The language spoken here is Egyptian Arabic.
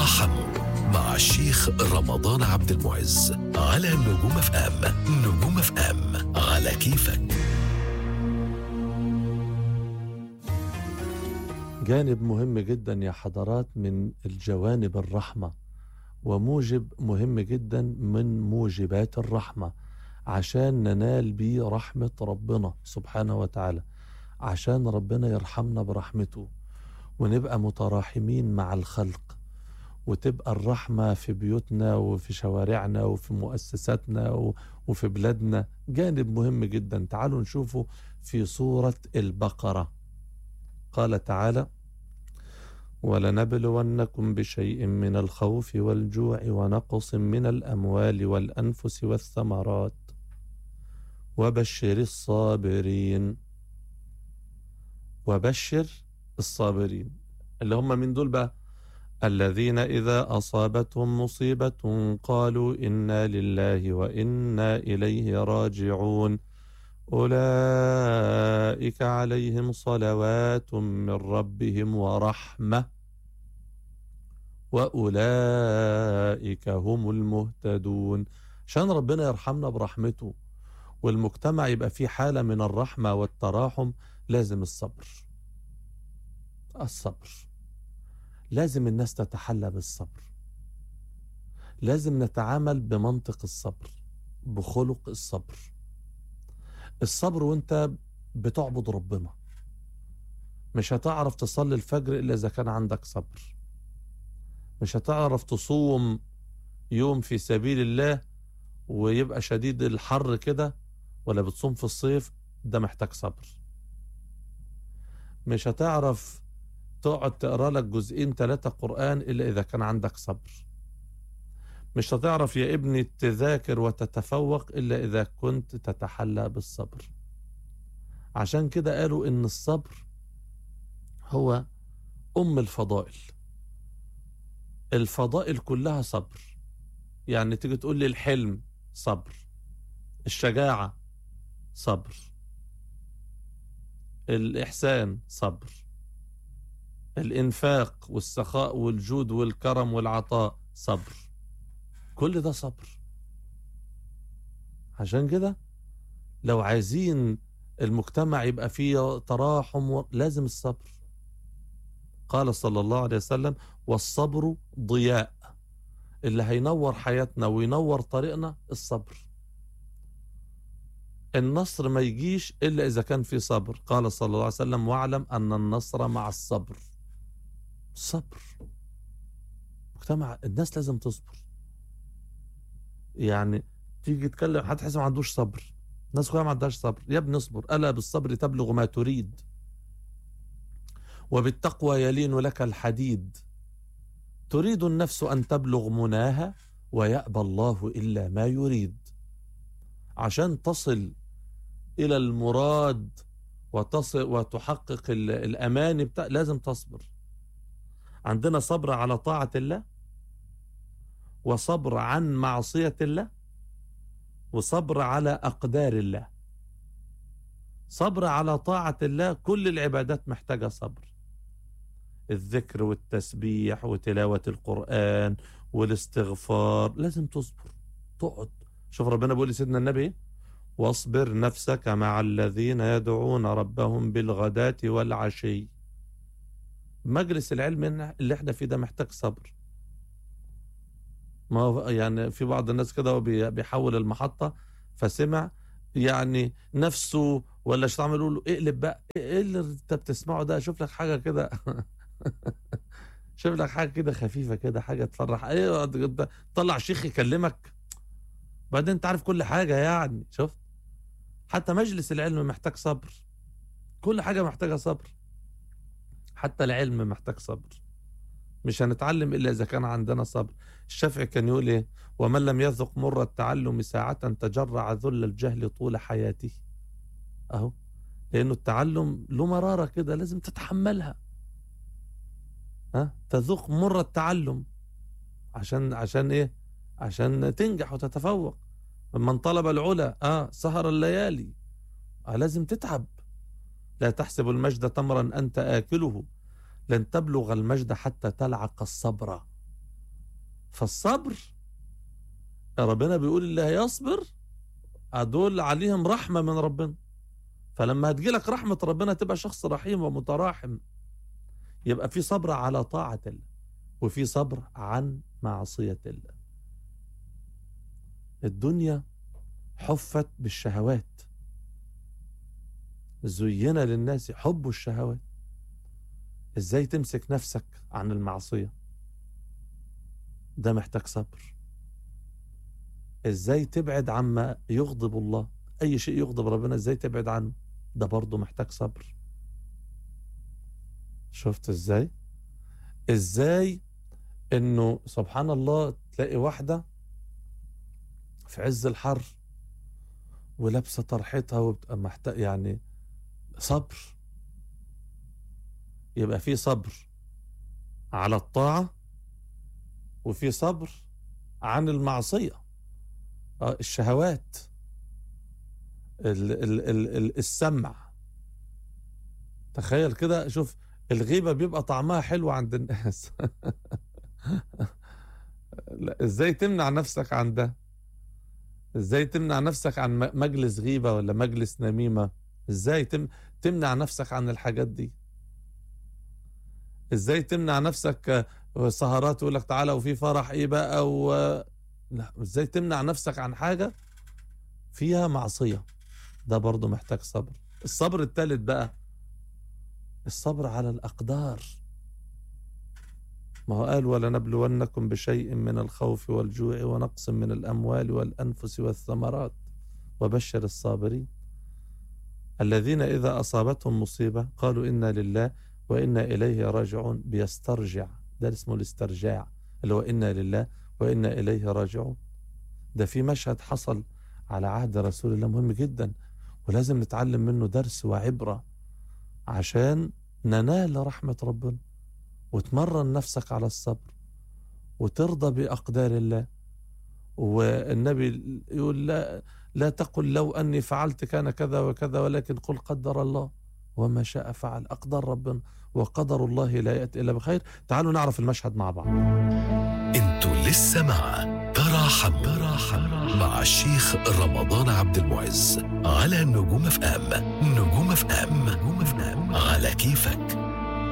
تراحموا مع الشيخ رمضان عبد المعز على نجوم اف ام نجوم اف ام على كيفك جانب مهم جدا يا حضرات من الجوانب الرحمة وموجب مهم جدا من موجبات الرحمة عشان ننال بيه رحمة ربنا سبحانه وتعالى عشان ربنا يرحمنا برحمته ونبقى متراحمين مع الخلق وتبقى الرحمة في بيوتنا وفي شوارعنا وفي مؤسساتنا و- وفي بلادنا جانب مهم جدا تعالوا نشوفه في سورة البقرة قال تعالى ولنبلونكم بشيء من الخوف والجوع ونقص من الأموال والأنفس والثمرات وبشر الصابرين وبشر الصابرين اللي هم من دول بقى الذين إذا أصابتهم مصيبة قالوا إنا لله وإنا إليه راجعون أولئك عليهم صلوات من ربهم ورحمة وأولئك هم المهتدون عشان ربنا يرحمنا برحمته والمجتمع يبقى فيه حالة من الرحمة والتراحم لازم الصبر الصبر لازم الناس تتحلى بالصبر لازم نتعامل بمنطق الصبر بخلق الصبر الصبر وانت بتعبد ربنا مش هتعرف تصلي الفجر الا اذا كان عندك صبر مش هتعرف تصوم يوم في سبيل الله ويبقى شديد الحر كده ولا بتصوم في الصيف ده محتاج صبر مش هتعرف تقعد تقرا لك جزئين ثلاثة قرآن إلا إذا كان عندك صبر مش هتعرف يا ابني تذاكر وتتفوق إلا إذا كنت تتحلى بالصبر عشان كده قالوا إن الصبر هو أم الفضائل الفضائل كلها صبر يعني تيجي تقول لي الحلم صبر الشجاعة صبر الإحسان صبر الإنفاق والسخاء والجود والكرم والعطاء صبر كل ده صبر عشان كده لو عايزين المجتمع يبقى فيه تراحم و- لازم الصبر قال صلى الله عليه وسلم والصبر ضياء اللي هينور حياتنا وينور طريقنا الصبر النصر ما يجيش إلا إذا كان في صبر قال صلى الله عليه وسلم واعلم أن النصر مع الصبر صبر مجتمع الناس لازم تصبر يعني تيجي تتكلم حد تحس ما عندوش صبر الناس كلها ما عندهاش صبر يا ابني اصبر ألا بالصبر تبلغ ما تريد وبالتقوى يلين لك الحديد تريد النفس أن تبلغ مناها ويأبى الله إلا ما يريد عشان تصل إلى المراد وتصل وتحقق ال- الأمان بتاع لازم تصبر عندنا صبر على طاعة الله وصبر عن معصية الله وصبر على أقدار الله صبر على طاعة الله كل العبادات محتاجة صبر الذكر والتسبيح وتلاوة القرآن والاستغفار لازم تصبر تقعد شوف ربنا بيقول لسيدنا النبي إيه؟ واصبر نفسك مع الذين يدعون ربهم بالغداة والعشي مجلس العلم اللي احنا فيه ده محتاج صبر ما هو يعني في بعض الناس كده هو بي- بيحول المحطة فسمع يعني نفسه ولا شيطان يقول له اقلب بقى ايه اللي انت بتسمعه ده شوف لك حاجة كده شوف لك حاجة كده خفيفة كده حاجة تفرح ايه انت طلع شيخ يكلمك بعدين انت عارف كل حاجة يعني شفت حتى مجلس العلم محتاج صبر كل حاجة محتاجة صبر حتى العلم محتاج صبر مش هنتعلم إلا إذا كان عندنا صبر الشافعي كان يقول إيه ومن لم يذق مر التعلم ساعة تجرع ذل الجهل طول حياته أهو لأنه التعلم له مرارة كده لازم تتحملها ها تذوق مر التعلم عشان عشان إيه عشان تنجح وتتفوق من طلب العلا اه سهر الليالي آه لازم تتعب لا تحسب المجد تمرا أنت آكله لن تبلغ المجد حتى تلعق الصبر فالصبر ربنا بيقول اللي هيصبر هدول عليهم رحمة من ربنا فلما هتجيلك رحمة ربنا تبقى شخص رحيم ومتراحم يبقى في صبر على طاعة الله وفي صبر عن معصية الله الدنيا حفت بالشهوات زين للناس حب الشهوات ازاي تمسك نفسك عن المعصية ده محتاج صبر ازاي تبعد عما يغضب الله اي شيء يغضب ربنا ازاي تبعد عنه ده برضه محتاج صبر شفت ازاي ازاي انه سبحان الله تلاقي واحدة في عز الحر ولابسة طرحتها وبتبقى محتاج يعني صبر يبقى في صبر على الطاعة وفي صبر عن المعصية آه، الشهوات ال ال ال ال السمع تخيل كده شوف الغيبة بيبقى طعمها حلو عند الناس لا ازاي تمنع نفسك عن ده ازاي تمنع نفسك عن م- مجلس غيبة ولا مجلس نميمة ازاي تم تمنع نفسك عن الحاجات دي ازاي تمنع نفسك آه، سهرات يقول لك تعالى وفي فرح ايه بقى و لا ازاي تمنع نفسك عن حاجة فيها معصية ده برضو محتاج صبر الصبر الثالث بقى الصبر على الأقدار ما هو قال ولنبلونكم بشيء من الخوف والجوع ونقص من الأموال والأنفس والثمرات وبشر الصابرين الذين إذا أصابتهم مصيبة قالوا إنا لله وإنا إليه راجعون بيسترجع ده اسمه الاسترجاع اللي هو إنا لله وإنا إليه راجعون ده في مشهد حصل على عهد رسول الله مهم جدا ولازم نتعلم منه درس وعبرة عشان ننال رحمة ربنا وتمرن نفسك على الصبر وترضى بأقدار الله والنبي يقول لا لا تقل لو أني فعلت كان كذا وكذا ولكن قل قدر الله وما شاء فعل أقدار ربنا وقدر الله لا يأتي إلا بخير تعالوا نعرف المشهد مع بعض انتوا لسه مع تراحم تراحم مع الشيخ رمضان عبد المعز على نجوم اف ام نجوم اف ام نجوم اف ام على كيفك